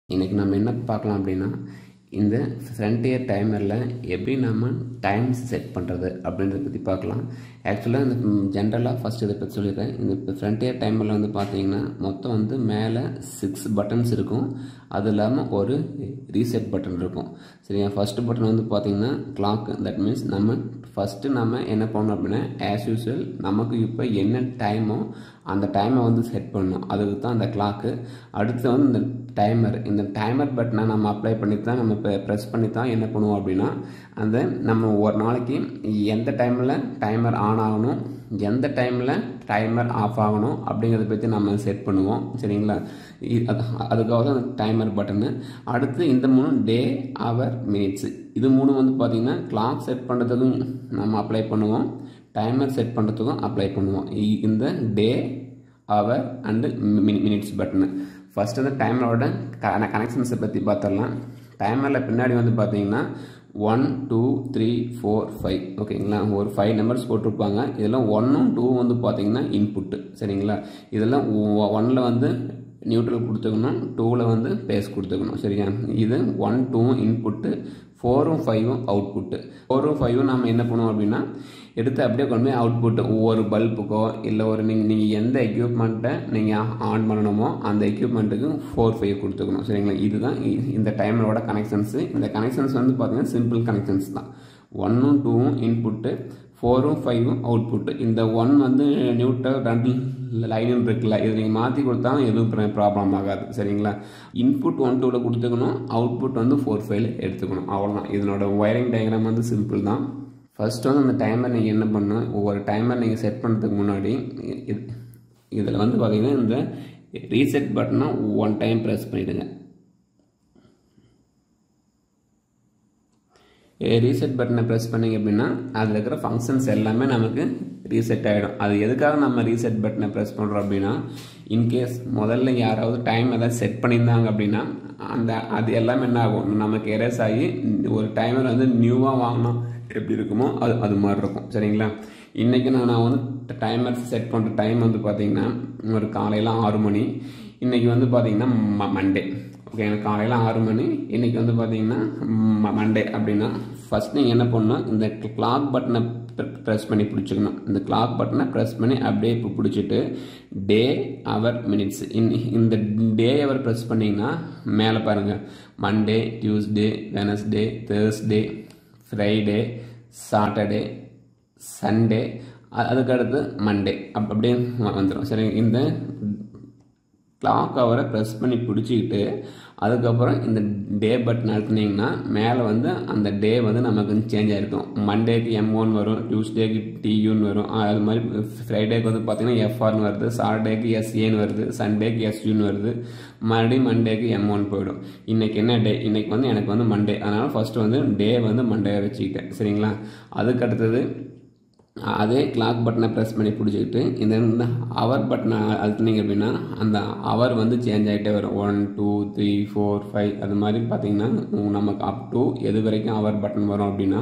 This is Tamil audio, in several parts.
இன்றைக்கி நம்ம என்ன பார்க்கலாம் அப்படின்னா இந்த ஃப்ரண்டியர் டைமரில் எப்படி நம்ம டைம் செட் பண்ணுறது அப்படின்றத பற்றி பார்க்கலாம் ஆக்சுவலாக இந்த ஜென்ரலாக ஃபஸ்ட் இதை பற்றி சொல்லிடுறேன் இந்த ஃப்ரண்டியர் டைமரில் வந்து பார்த்தீங்கன்னா மொத்தம் வந்து மேலே சிக்ஸ் பட்டன்ஸ் இருக்கும் அது இல்லாமல் ஒரு ரீசெட் பட்டன் இருக்கும் சரியா ஃபஸ்ட்டு பட்டன் வந்து பார்த்தீங்கன்னா கிளாக் தட் மீன்ஸ் நம்ம ஃபஸ்ட்டு நம்ம என்ன பண்ணணும் அப்படின்னா ஆஸ் யூஸ்வல் நமக்கு இப்போ என்ன டைமோ அந்த டைமை வந்து செட் பண்ணணும் அதுக்கு தான் அந்த கிளாக்கு அடுத்து வந்து இந்த டைமர் இந்த டைமர் பட்டனை நம்ம அப்ளை பண்ணி தான் நம்ம இப்போ ப்ரெஸ் பண்ணி தான் என்ன பண்ணுவோம் அப்படின்னா அந்த நம்ம ஒரு நாளைக்கு எந்த டைமில் டைமர் ஆன் ஆகணும் எந்த டைமில் டைமர் ஆஃப் ஆகணும் அப்படிங்கிறத பற்றி நம்ம செட் பண்ணுவோம் சரிங்களா அதுக்காக தான் அந்த டைமர் பட்டனு அடுத்து இந்த மூணு டே ஹவர் மினிட்ஸு இது மூணு வந்து பார்த்திங்கன்னா கிளாக் செட் பண்ணுறதுக்கும் நம்ம அப்ளை பண்ணுவோம் டைமர் செட் பண்ணுறதுக்கும் அப்ளை பண்ணுவோம் இந்த day hour and minutes button first வந்து டைமரோட கனெக்ஷன்ஸை பற்றி பார்த்துடலாம் டைமரில் பின்னாடி வந்து பார்த்தீங்கன்னா one two three four five ஓகேங்களா ஒரு ஃபைவ் நம்பர்ஸ் போட்டிருப்பாங்க இதெல்லாம் ஒன்னும் டூ வந்து பார்த்தீங்கன்னா இன்புட்டு சரிங்களா இதெல்லாம் ஒன்னில் வந்து நியூட்ரல் கொடுத்துக்கணும் டூவில் வந்து பேஸ் கொடுத்துக்கணும் சரியா இது ஒன் டூவும் இன்புட்டு ஃபோரும் ஃபைவும் அவுட்புட்டு ஃபோரும் ஃபைவும் நம்ம என்ன பண்ணுவோம் அப்படின்னா எடுத்து அப்படியே கொண்டு போய் அவுட்புட் ஒவ்வொரு பல்புக்கோ இல்லை ஒரு நீங்கள் நீங்கள் எந்த எக்யூப்மெண்ட்டை நீங்கள் ஆன் பண்ணணுமோ அந்த எக்யூப்மெண்ட்டுக்கு ஃபோர் ஃபைவ் கொடுத்துக்கணும் சரிங்களா இதுதான் இந்த டைமரோட கனெக்ஷன்ஸு இந்த கனெக்ஷன்ஸ் வந்து பார்த்தீங்கன்னா சிம்பிள் கனெக்ஷன்ஸ் தான் ஒன்னும் டூவும் இன்புட்டு ஃபோரும் ஃபைவும் அவுட்புட்டு இந்த ஒன் வந்து நியூட்ரல் ரெண்டு லைனும் இருக்குல்ல இது நீங்கள் மாற்றி கொடுத்தா எதுவும் ப்ராப்ளம் ஆகாது சரிங்களா இன்புட் ஒன் டூவில் கொடுத்துக்கணும் அவுட்புட் வந்து ஃபோர் ஃபைவ்ல எடுத்துக்கணும் அவ்வளோதான் இதனோட ஒயரிங் டயக்ராம் வந்து சிம்பிள் தான் ஃபஸ்ட்டு வந்து அந்த டைமர் நீங்கள் என்ன பண்ணணும் ஒவ்வொரு டைமர் நீங்கள் செட் பண்ணுறதுக்கு முன்னாடி இதில் வந்து பார்த்தீங்கன்னா இந்த ரீசெட் பட்டனை ஒன் டைம் ப்ரெஸ் பண்ணிவிடுங்க ரீசெட் பட்டனை ப்ரெஸ் பண்ணிங்க அப்படின்னா அதில் இருக்கிற ஃபங்க்ஷன்ஸ் எல்லாமே நமக்கு ரீசெட் ஆகிடும் அது எதுக்காக நம்ம ரீசெட் பட்டனை ப்ரெஸ் பண்ணுறோம் அப்படின்னா இன்கேஸ் முதல்ல யாராவது டைம் ஏதாவது செட் பண்ணியிருந்தாங்க அப்படின்னா அந்த அது எல்லாமே என்ன ஆகும் நமக்கு எரேஸ் ஆகி ஒரு டைமர் வந்து நியூவாக வாங்கினோம் எப்படி இருக்குமோ அது அது மாதிரி இருக்கும் சரிங்களா இன்றைக்கி நான் நான் வந்து டைமர் செட் பண்ணுற டைம் வந்து பார்த்திங்கன்னா ஒரு காலையில் ஆறு மணி இன்றைக்கி வந்து பார்த்திங்கன்னா ம மண்டே ஓகே எனக்கு காலையில் ஆறு மணி இன்றைக்கி வந்து பார்த்திங்கன்னா மண்டே அப்படின்னா ஃபஸ்ட் நீங்கள் என்ன பண்ணணும் இந்த கிளாக் பட்டனை ப்ரெஸ் பண்ணி பிடிச்சிக்கணும் இந்த கிளாக் பட்டனை ப்ரெஸ் பண்ணி அப்படியே இப்போ பிடிச்சிட்டு டே அவர் மினிட்ஸ் இன் இந்த டே அவர் ப்ரெஸ் பண்ணிங்கன்னா மேலே பாருங்கள் Monday Tuesday Wednesday Thursday Friday Saturday Sunday அதுக்கடுத்து மண்டே அப் அப்படியே வந்துடும் சரி இந்த கிளாக் அவரை ப்ரெஸ் பண்ணி பிடிச்சிக்கிட்டு அதுக்கப்புறம் இந்த டே பட்டன் அழுத்தினீங்கன்னா மேலே வந்து அந்த டே வந்து நமக்கு வந்து சேஞ்ச் ஆகிருக்கும் மண்டேக்கு எம் ஒன் வரும் டியூஸ்டேக்கு டியூன்னு வரும் அது மாதிரி ஃப்ரைடேக்கு வந்து பார்த்திங்கன்னா எஃப்ஆர்னு வருது சாட்டர்டேக்கு எஸ்ஏன்னு வருது சண்டேக்கு எஸ்யூன்னு வருது மறுபடியும் மண்டேக்கு எம் ஒன் போயிடும் இன்றைக்கி என்ன டே இன்றைக்கி வந்து எனக்கு வந்து மண்டே அதனால் ஃபஸ்ட்டு வந்து டே வந்து மண்டே வச்சுக்கிட்டேன் சரிங்களா அதுக்கு அடுத்தது அதே கிளாக் பட்டனை ப்ரெஸ் பண்ணி பிடிச்சிக்கிட்டு இந்த அவர் பட்டனை அழுத்தினீங்க அப்படின்னா அந்த அவர் வந்து சேஞ்ச் ஆகிட்டே வரும் one two three four five அது மாதிரி பார்த்தீங்கன்னா நமக்கு அப் டு எது வரைக்கும் அவர் பட்டன் வரும் அப்படின்னா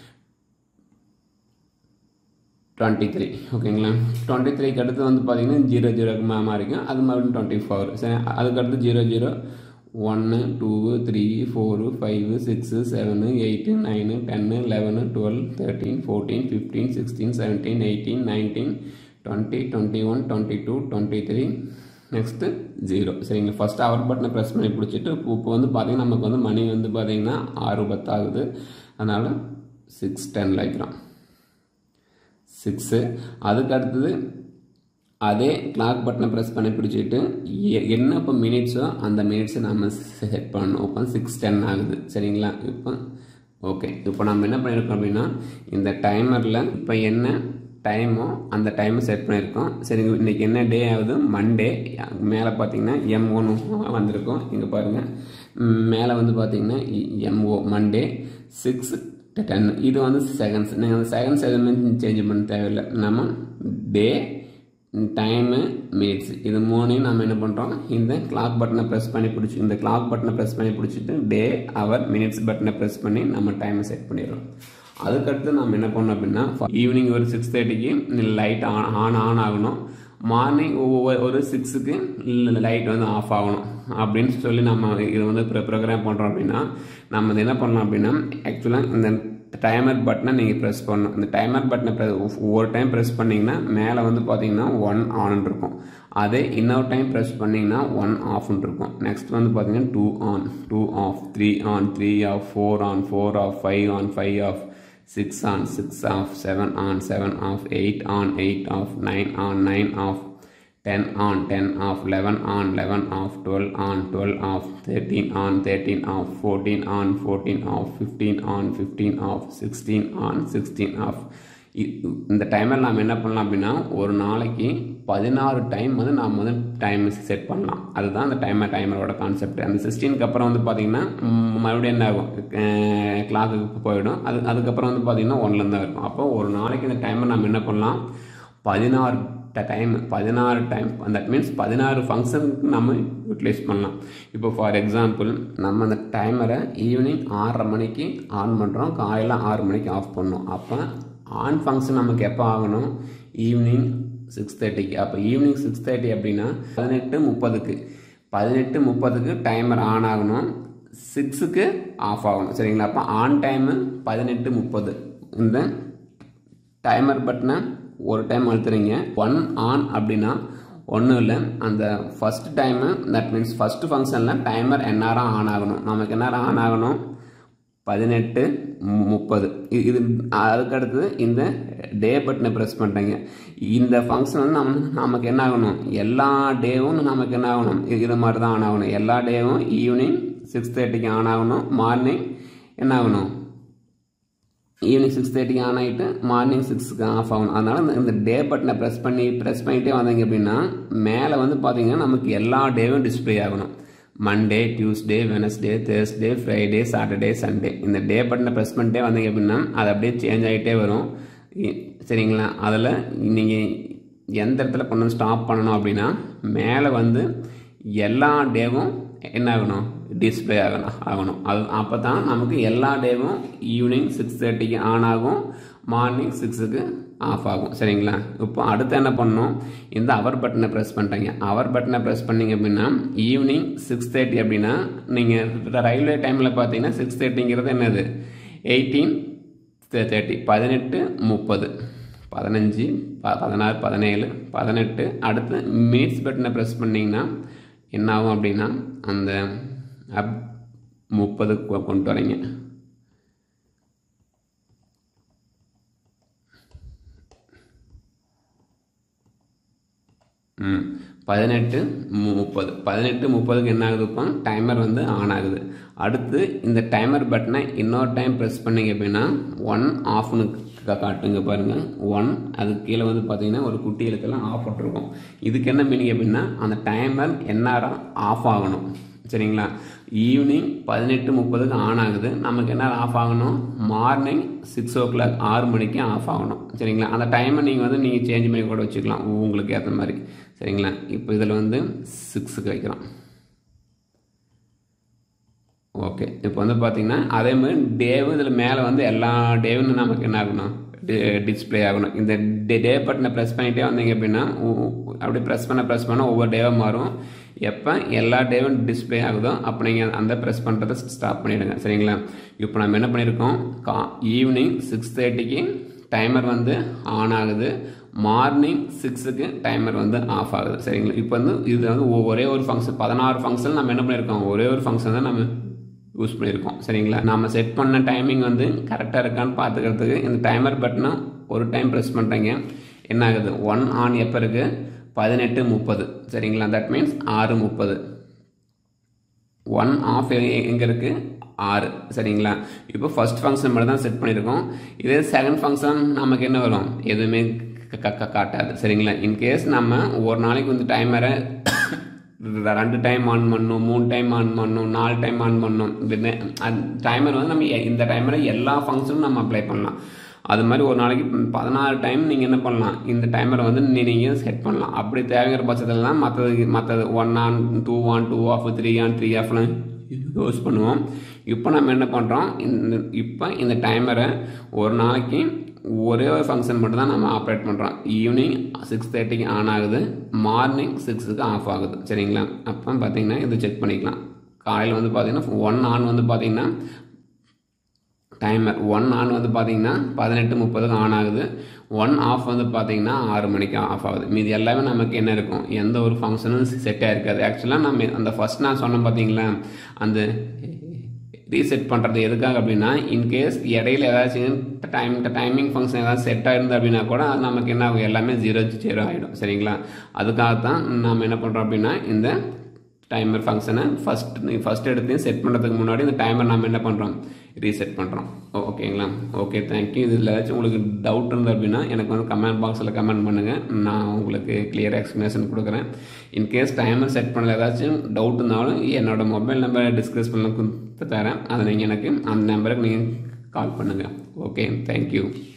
டுவெண்ட்டி த்ரீ ஓகேங்களா டுவெண்ட்டி த்ரீக்கு அடுத்து வந்து பார்த்தீங்கன்னா ஜீரோ ஜீரோக்கு மாறிக்கும் அது மறுபடியும் டுவெண்ட்டி ஃபோர் சரி அதுக்கடுத்து ஜீரோ ஜீரோ ஒன்று two three four five six seven eight nine ten eleven twelve thirteen fourteen fifteen sixteen seventeen eighteen nineteen twenty twenty one twenty two twenty three next zero சரிங்க ஃபஸ்ட்டு அவர் பட்டனை ப்ரெஸ் பண்ணி பிடிச்சிட்டு இப்போ வந்து பார்த்திங்கன்னா நமக்கு வந்து மணி வந்து பார்த்திங்கன்னா ஆறு பத்தாகுது அதனால் சிக்ஸ் டெனில் வைக்கிறோம் சிக்ஸு அதுக்கு அடுத்தது அதே கிளாக் பட்டனை ப்ரெஸ் பண்ணி பிடிச்சிட்டு என்ன இப்போ மினிட்ஸோ அந்த மினிட்ஸை நம்ம செட் பண்ணணும் இப்போ சிக்ஸ் டென் ஆகுது சரிங்களா இப்போ ஓகே இப்போ நம்ம என்ன பண்ணியிருக்கோம் அப்படின்னா இந்த டைமரில் இப்போ என்ன டைமோ அந்த டைமை செட் பண்ணியிருக்கோம் சரி இன்றைக்கி என்ன டே ஆகுது மண்டே மேலே பார்த்தீங்கன்னா எம் ஒன்று வந்திருக்கும் இங்கே பாருங்கள் மேலே வந்து பார்த்தீங்கன்னா எம்ஓ மண்டே சிக்ஸ் டென் இது வந்து செகண்ட்ஸ் நீங்கள் அந்த செகண்ட்ஸ் எதுவுமே சேஞ்ச் பண்ண தேவையில்லை நம்ம டே டைமு மினிட்ஸ் இது மூணையும் நம்ம என்ன பண்ணுறோம் இந்த கிளாக் பட்டனை ப்ரெஸ் பண்ணி பிடிச்சி இந்த கிளாக் பட்டனை ப்ரெஸ் பண்ணி பிடிச்சிட்டு டே அவர் மினிட்ஸ் பட்டனை ப்ரெஸ் பண்ணி நம்ம டைமை செட் பண்ணிடுறோம் அதுக்கடுத்து நம்ம என்ன பண்ணோம் அப்படின்னா ஈவினிங் ஒரு சிக்ஸ் தேர்ட்டிக்கு லைட் ஆன் ஆன் ஆன் ஆகணும் மார்னிங் ஒரு சிக்ஸுக்கு லைட் வந்து ஆஃப் ஆகணும் அப்படின்னு சொல்லி நம்ம இது வந்து ப்ரோக்ராம் பண்ணுறோம் அப்படின்னா நம்ம இது என்ன பண்ணலாம் அப்படின்னா ஆக்சுவலாக இந்த டைமர் பட்டனை நீங்கள் ப்ரெஸ் பண்ணணும் இந்த டைமர் பட்டனை ஒவ்வொரு டைம் ப்ரெஸ் பண்ணிங்கன்னா மேலே வந்து பார்த்தீங்கன்னா ஒன் ஆன் இருக்கும் அதே இன்னொரு டைம் ப்ரெஸ் பண்ணிங்கன்னா ஒன் ஆஃப்னு இருக்கும் நெக்ஸ்ட் வந்து பார்த்தீங்கன்னா two on two off three on three off four on four off five on five off six on six off seven on seven off eight on eight off nine on nine off 10 on 10 off 11 on 11 off 12 on 12 off 13 on 13 off 14 on 14 off 15 on 15 off 16 on 16 off இந்த டைமில் நாம் என்ன பண்ணலாம் அப்படின்னா ஒரு நாளைக்கு பதினாறு டைம் வந்து நாம் வந்து டைம் செட் பண்ணலாம் அதுதான் அந்த டைமர் டைமரோட கான்செப்ட் அந்த சிக்ஸ்டீனுக்கு அப்புறம் வந்து பார்த்திங்கன்னா மறுபடியும் என்ன ஆகும் கிளாக்குக்கு போயிடும் அது அதுக்கப்புறம் வந்து பார்த்திங்கன்னா ஒன்லேருந்து தான் இருக்கும் அப்போ ஒரு நாளைக்கு இந்த டைமர் நம்ம என்ன பண்ணலாம் பதினாறு டைம் பதினாறு டைம் தட் மீன்ஸ் பதினாறு ஃபங்க்ஷனுக்கு நம்ம யூட்டிலைஸ் பண்ணலாம் இப்போ ஃபார் எக்ஸாம்பிள் நம்ம அந்த டைமரை ஈவினிங் ஆறரை மணிக்கு ஆன் பண்ணுறோம் காலையில் ஆறு மணிக்கு ஆஃப் பண்ணோம் அப்போ ஆன் ஃபங்க்ஷன் நமக்கு எப்போ ஆகணும் ஈவினிங் சிக்ஸ் தேர்ட்டிக்கு அப்போ ஈவினிங் சிக்ஸ் தேர்ட்டி அப்படின்னா பதினெட்டு முப்பதுக்கு பதினெட்டு முப்பதுக்கு டைமர் ஆன் ஆகணும் சிக்ஸுக்கு ஆஃப் ஆகணும் சரிங்களா அப்போ ஆன் டைமு பதினெட்டு முப்பது இந்த டைமர் பட்டனை ஒரு டைம் அழுத்துறீங்க ஒன் ஆன் அப்படின்னா ஒன்றும் இல்லை அந்த first time that means first ஃபங்க்ஷனில் டைமர் எந்நேரம் ஆன் ஆகணும் நமக்கு எந்நேரம் ஆன் ஆகணும் பதினெட்டு முப்பது இது அதுக்கடுத்து இந்த டே பட்டனை ப்ரெஸ் பண்ணுறீங்க இந்த ஃபங்க்ஷன் வந்து நம்ம நமக்கு என்ன ஆகணும் எல்லா டேவும் நமக்கு என்ன ஆகணும் இது மாதிரி தான் ஆன் ஆகணும் எல்லா டேவும் ஈவினிங் சிக்ஸ் தேர்ட்டிக்கு ஆன் ஆகணும் மார்னிங் என்ன ஆகணும் ஈவினிங் சிக்ஸ் தேர்ட்டிக்கு ஆன் ஆகிட்டு மார்னிங் சிக்ஸுக்கு ஆஃப் ஆகணும் அதனால் இந்த டே பட்டனை ப்ரெஸ் பண்ணி ப்ரெஸ் பண்ணிகிட்டே வந்தீங்க அப்படின்னா மேலே வந்து பார்த்தீங்கன்னா நமக்கு எல்லா டேவும் டிஸ்பிளே ஆகணும் Monday Tuesday Wednesday Thursday Friday Saturday Sunday இந்த டே பட்டனை ப்ரெஸ் பண்ணிட்டே வந்தீங்க அப்படின்னா அது அப்படியே சேஞ்ச் ஆகிட்டே வரும் சரிங்களா அதில் நீங்கள் எந்த இடத்துல கொண்டு ஸ்டாப் பண்ணணும் அப்படின்னா மேலே வந்து எல்லா டேவும் என்ன ஆகணும் டிஸ்பிளே ஆகணும் ஆகணும் அது அப்போ தான் நமக்கு எல்லா டேவும் ஈவினிங் சிக்ஸ் தேர்ட்டிக்கு ஆன் ஆகும் மார்னிங் சிக்ஸுக்கு ஆஃப் ஆகும் சரிங்களா இப்போ அடுத்து என்ன பண்ணணும் இந்த அவர் பட்டனை ப்ரெஸ் பண்ணுறீங்க அவர் பட்டனை ப்ரெஸ் பண்ணிங்க அப்படின்னா ஈவினிங் சிக்ஸ் தேர்ட்டி அப்படின்னா நீங்கள் ரயில்வே டைமில் பார்த்தீங்கன்னா சிக்ஸ் தேர்ட்டிங்கிறது என்னது எயிட்டீன் தேர்ட்டி பதினெட்டு முப்பது பதினஞ்சு ப பதினாறு பதினேழு பதினெட்டு அடுத்து மினிட்ஸ் பட்டனை ப்ரெஸ் பண்ணிங்கன்னா என்ன ஆகும் அப்படின்னா அந்த அப் முப்பது கொண்டு வரீங்க ம் பதினெட்டு முப்பது பதினெட்டு முப்பதுக்கு என்ன ஆகுது இப்போ டைமர் வந்து ஆன் ஆகுது அடுத்து இந்த டைமர் பட்டனை இன்னொரு டைம் ப்ரெஸ் பண்ணிங்க அப்படின்னா ஒன் ஆஃப்னு காட்டுங்க பாருங்கள் ஒன் அது கீழே வந்து பார்த்தீங்கன்னா ஒரு குட்டி எழுத்தெல்லாம் ஆஃப் போட்டிருக்கும் இதுக்கு என்ன மீனிங் அப்படின்னா அந்த டைமர் எந்நேரம் ஆஃப் ஆகணும் சரிங்களா ஈவினிங் பதினெட்டு முப்பதுக்கு ஆன் ஆகுது நமக்கு என்ன ஆஃப் ஆகணும் மார்னிங் சிக்ஸ் ஓ கிளாக் ஆறு மணிக்கு ஆஃப் ஆகணும் சரிங்களா அந்த டைமை நீங்கள் வந்து நீங்கள் சேஞ்ச் பண்ணி கூட வச்சுக்கலாம் உங்களுக்கு ஏற்ற மாதிரி சரிங்களா இப்போ இதில் வந்து சிக்ஸுக்கு வைக்கிறோம் ஓகே இப்போ வந்து பார்த்தீங்கன்னா அதே மாதிரி டேவும் இதில் மேலே வந்து எல்லா டேவும் நமக்கு என்ன ஆகணும் டிஸ்பிளே ஆகணும் இந்த டே டே பட்டனை ப்ரெஸ் பண்ணிகிட்டே வந்தீங்க அப்படின்னா அப்படியே ப்ரெஸ் பண்ண ப்ரெஸ் பண்ண ஒவ்வொரு டேவாக மாறும் எப்போ எல்லா டேவும் டிஸ்பிளே ஆகுதோ அப்போ நீங்கள் அந்த ப்ரெஸ் பண்ணுறதை ஸ்டாப் பண்ணிவிடுங்க சரிங்களா இப்போ நம்ம என்ன பண்ணியிருக்கோம் கா ஈவினிங் சிக்ஸ் தேர்ட்டிக்கு டைமர் வந்து ஆன் ஆகுது மார்னிங் சிக்ஸுக்கு டைமர் வந்து ஆஃப் ஆகுது சரிங்களா இப்போ வந்து இது வந்து ஒரே ஒரு ஃபங்க்ஷன் பதினாறு ஃபங்க்ஷன் நம்ம என்ன பண்ணியிருக்கோம் ஒரே ஒரு ஃபங்க்ஷன் தான் நம்ம யூஸ் பண்ணியிருக்கோம் சரிங்களா நம்ம செட் பண்ண டைமிங் வந்து கரெக்டாக இருக்கான்னு பார்த்துக்கிறதுக்கு இந்த டைமர் பட்டனை ஒரு டைம் ப்ரெஸ் பண்ணுறீங்க என்ன ஆகுது ஒன் ஆன் எப்போ இருக்குது பதினெட்டு முப்பது சரிங்களா தட் மீன்ஸ் ஆறு முப்பது ஒன் ஆஃப் எங்கே இருக்குது ஆறு சரிங்களா இப்போ ஃபஸ்ட் ஃபங்க்ஷன் மட்டும் தான் செட் பண்ணியிருக்கோம் இதே செகண்ட் ஃபங்க்ஷன் நமக்கு என்ன வரும் எதுவுமே காட்டாது சரிங்களா இன்கேஸ் நம்ம ஒரு நாளைக்கு வந்து டைமரை ரெண்டு டைம் ஆன் பண்ணணும் மூணு டைம் ஆன் பண்ணணும் நாலு டைம் ஆன் பண்ணணும் இந்த டைமர் வந்து நம்ம இந்த டைமரை எல்லா ஃபங்க்ஷனும் நம்ம அப்ளை பண்ணலாம் அது மாதிரி ஒரு நாளைக்கு பதினாறு டைம் நீங்கள் என்ன பண்ணலாம் இந்த டைமரை வந்து நீங்கள் செட் பண்ணலாம் அப்படி தேவைங்கிற பட்சத்தில் தான் மற்றது மற்றது one on two on two off three on three ஆஃப்லாம் யூஸ் பண்ணுவோம் இப்போ நம்ம என்ன பண்ணுறோம் இந்த இப்போ இந்த டைமரை ஒரு நாளைக்கு ஒரே ஒரு ஃபங்க்ஷன் மட்டும் தான் நம்ம ஆப்ரேட் பண்ணுறோம் ஈவினிங் சிக்ஸ் தேர்ட்டிக்கு ஆன் ஆகுது மார்னிங் சிக்ஸுக்கு ஆஃப் ஆகுது சரிங்களா அப்போ பார்த்தீங்கன்னா இது செக் பண்ணிக்கலாம் காலையில் வந்து பார்த்தீங்கன்னா ஒன் ஆன் வந்து பார்த்தீங்கன்னா டைமர் ஒன் ஆன் வந்து பார்த்தீங்கன்னா பதினெட்டு முப்பதுக்கு ஆன் ஆகுது ஒன் ஆஃப் வந்து பார்த்தீங்கன்னா ஆறு மணிக்கு ஆஃப் ஆகுது மீது எல்லாமே நமக்கு என்ன இருக்கும் எந்த ஒரு ஃபங்க்ஷனும் செட்டாக இருக்காது ஆக்சுவலாக நம்ம அந்த ஃபஸ்ட் நான் சொன்னேன் பார்த்தீங்களா அந்த ரீசெட் பண்ணுறது எதுக்காக அப்படின்னா இன்கேஸ் இடையில ஏதாச்சும் டைம் டைமிங் ஃபங்க்ஷன் ஏதாவது செட் ஆயிருந்து அப்படின்னா கூட அது நமக்கு என்ன ஆகும் எல்லாமே ஜீரோ ஜீரோ ஆகிடும் சரிங்களா அதுக்காக தான் நம்ம என்ன பண்ணுறோம் அப்படின்னா இந்த டைமர் ஃபங்க்ஷனை ஃபஸ்ட் ஃபஸ்ட் எடுத்து செட் பண்ணுறதுக்கு முன்னாடி இந்த டைமர் நம்ம என்ன பண்ணுறோம் ரீசெட் பண்ணுறோம் ஓகேங்களா ஓகே தேங்க்யூ இதில் ஏதாச்சும் உங்களுக்கு டவுட் இருந்தது அப்படின்னா எனக்கு வந்து கமெண்ட் பாக்ஸில் கமெண்ட் பண்ணுங்கள் நான் உங்களுக்கு கிளியர் எக்ஸ்ப்ளனேஷன் கொடுக்குறேன் இன்கேஸ் டைமர் செட் பண்ணல ஏதாச்சும் டவுட் இருந்தாலும் என்னோட மொபைல் நம்பரை டிஸ்கஸ் பண்ண கொடுத்து தரேன் அதை நீங்கள் எனக்கு அந்த நம்பருக்கு நீங்கள் கால் பண்ணுங்கள் ஓகே தேங்க்யூ